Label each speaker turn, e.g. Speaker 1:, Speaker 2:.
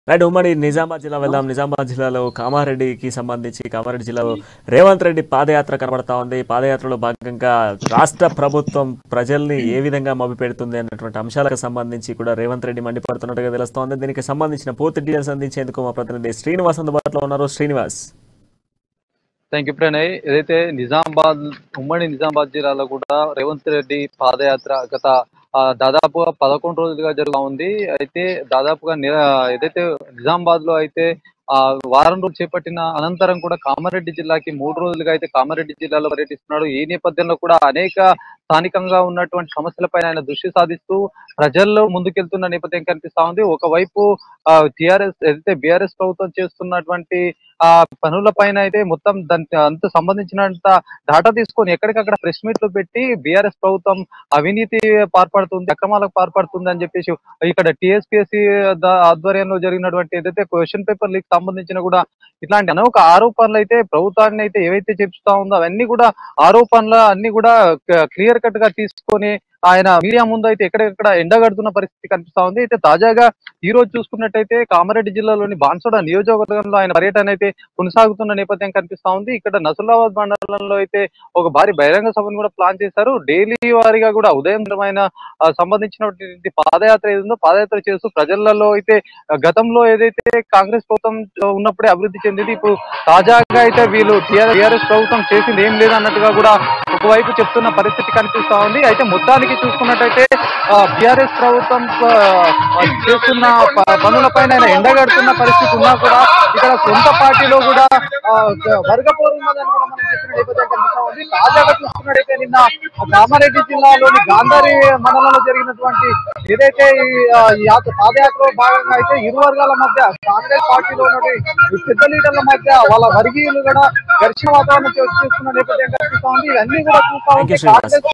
Speaker 1: Right ఉమ్మడి నిజామాబాద్ జిల్లా వెళ్దాం నిజామాబాద్ జిల్లాలో కామారెడ్డికి సంబంధించి కామారెడ్డి జిల్లాలో రేవంత్ రెడ్డి పాదయాత్ర కనబడతా ఉంది పాదయాత్రలో భాగంగా రాష్ట్ర ప్రభుత్వం ప్రజల్ని ఏ విధంగా మభ్యపెడుతుంది అన్నటువంటి అంశాలకు సంబంధించి కూడా రేవంత్ రెడ్డి మండిపడుతున్నట్టుగా తెలుస్తోంది దీనికి సంబంధించిన పూర్తి డీటెయిల్స్ అందించేందుకు మా ప్రతినిధి శ్రీనివాస్ అందుబాటులో ఉన్నారు శ్రీనివాస్
Speaker 2: థ్యాంక్ యూ ప్రణయ్ ఏదైతే నిజామాబాద్ ఉమ్మడి నిజామాబాద్ జిల్లాలో కూడా రేవంత్ రెడ్డి పాదయాత్ర గత ఆ, దాదాపుగా పదకొండు రోజులుగా జరుగుతూ ఉంది అయితే దాదాపుగా ని- ఏదైతే నిజామాబాద్ లో అయితే ఆ వారం రోజులు చేపట్టిన అనంతరం కూడా కామారెడ్డి జిల్లాకి మూడు రోజులుగా అయితే కామారెడ్డి జిల్లాలో పర్యటిస్తున్నాడు ఈ నేపథ్యంలో కూడా అనేక స్థానికంగా ఉన్నటువంటి సమస్యలపైన ఆయన దృష్టి సాధిస్తూ ప్రజల్లో ముందుకెళ్తున్న నేపథ్యం కనిపిస్తా ఉంది ఒకవైపు టిఆర్ఎస్ ఏదైతే బీఆర్ఎస్ ప్రభుత్వం చేస్తున్నటువంటి ఆ పనుల పైన అయితే మొత్తం దానికి అంత సంబంధించినంత డాటా తీసుకొని ఎక్కడికక్కడ ప్రెస్ మీట్లు పెట్టి బీఆర్ఎస్ ప్రభుత్వం అవినీతి పాల్పడుతుంది అక్రమాలకు పాల్పడుతుంది అని చెప్పేసి ఇక్కడ టిఎస్పిఎస్సి ఆధ్వర్యంలో జరిగినటువంటి ఏదైతే క్వశ్చన్ పేపర్ లీక్ సంబంధించిన కూడా ఇట్లాంటి అనేక ఆరోపణలు అయితే ప్రభుత్వాన్ని అయితే ఏవైతే చెప్తా ఉందో అవన్నీ కూడా ఆరోపణలు అన్ని కూడా క్లియర్ కట్ గా తీసుకొని ఆయన మీడియా ముందు అయితే ఎక్కడెక్కడ ఎండగడుతున్న పరిస్థితి కనిపిస్తా ఉంది అయితే తాజాగా ఈ రోజు చూసుకున్నట్టయితే కామారెడ్డి జిల్లాలోని బాన్సోడ నియోజకవర్గంలో ఆయన పర్యటన అయితే కొనసాగుతున్న నేపథ్యం కనిపిస్తా ఉంది ఇక్కడ నసులాబాద్ మండలంలో అయితే ఒక భారీ బహిరంగ సభను కూడా ప్లాన్ చేశారు డైలీ వారీగా కూడా ఉదయంకరమైన ఆ, సంబంధించినటువంటి పాదయాత్ర ఏదో పాదయాత్ర చేస్తూ ప్రజలలో అయితే ఆ, గతంలో ఏదైతే కాంగ్రెస్ ప్రభుత్వం ఉన్నప్పుడే అభివృద్ధి చెందింది ఇప్పుడు తాజాగా అయితే వీళ్ళు టీఆర్ఎస్ ప్రభుత్వం చేసింది ఏం లేదు అన్నట్టుగా కూడా ఒకవైపు చెప్తున్న పరిస్థితి కనిపిస్తా ఉంది అయితే మొత్తానికి చూసుకున్నట్టయితే బీఆర్ఎస్ ప్రభుత్వం ఆ, ఆ, చేస్తున్న ప- పనులపైన ఆయన ఎండగడుతున్న పరిస్థితి ఉన్నా కూడా ఇక్కడ సొంత పార్టీలో కూడా ఆ, వర్గపోరు ఉన్నదని కూడా మనం చెప్పిన నేపథ్యం కనిపిస్తా ఉంది తాజాగా చూసుకున్నట్టయితే నిన్న కామారెడ్డి జిల్లాలోని గాంధారి మండలంలో జరిగినటువంటి ఏదైతే ఈ ఆ, ఈ యాత్ర పాదయాత్రలో భాగంగా అయితే ఇరు వర్గాల మధ్య కాంగ్రెస్ పార్టీలో ఉన్నటువంటి పెద్ద లీడర్ల మధ్య వాళ్ళ వర్గీయులు కూడా ఘర్షణ వాతావరణం చోటు చేసుకున్న నేపథ్యం కనిపిస్తా ఉంది ఇవన్నీ కూడా చూస్తా
Speaker 1: Thank you,
Speaker 2: ఉంటే
Speaker 1: శ్రీనివాస్.
Speaker 2: కాంగ్రెస్